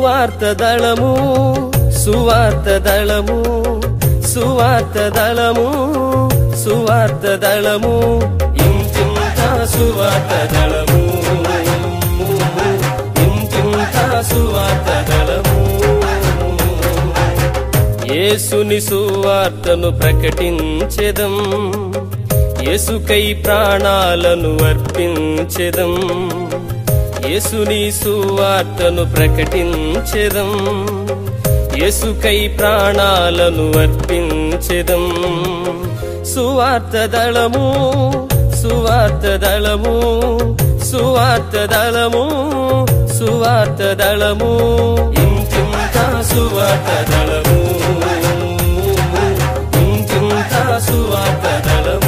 సువార్త దళము సువార్త దళము సువార్త దళము సువార్త దళము ఇంతింత సువార్త దళము ఇంతింత సువార్త దళము యేసుని సువార్తను ప్రకటించెదం యేసుకై ప్రాణాలను అర్పించెదం యేసుని సువార్తను ప్రకటించెదం యేసుకై ప్రాణాలను అర్పించెదం సువార్త దళము సువార్త దళము సువార్త దళము సువార్త దళము ఇంకింత సువార్త దళము ఇంకింత సువార్త దళము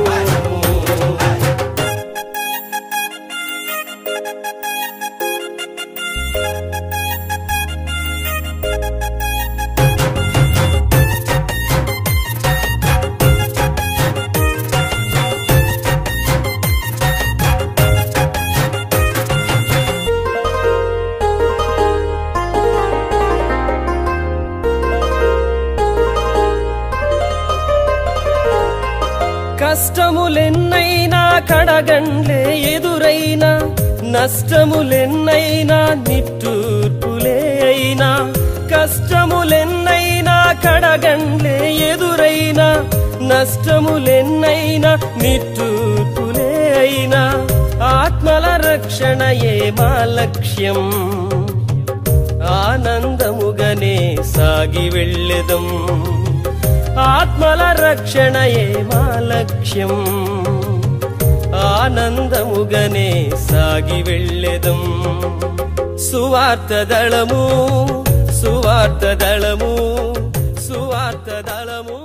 కష్టములెన్నైనా కడగండ్లే ఎదురైనా నష్టములెన్నైనా నిట్టూర్పులే అయినా కష్టములెన్నైనా కడగండ్లే ఎదురైనా నష్టములెన్నైనా నిట్టూర్పులే అయినా ఆత్మల రక్షణయే మా లక్ష్యం ఆనందముగనే సాగి వెళ్ళెదం ఆత్మల రక్షణయే మా లక్ష్యం ఆనందముగనే సాగి వెళ్ళెదం సువార్త దళము సువార్త దళము సువార్త దళము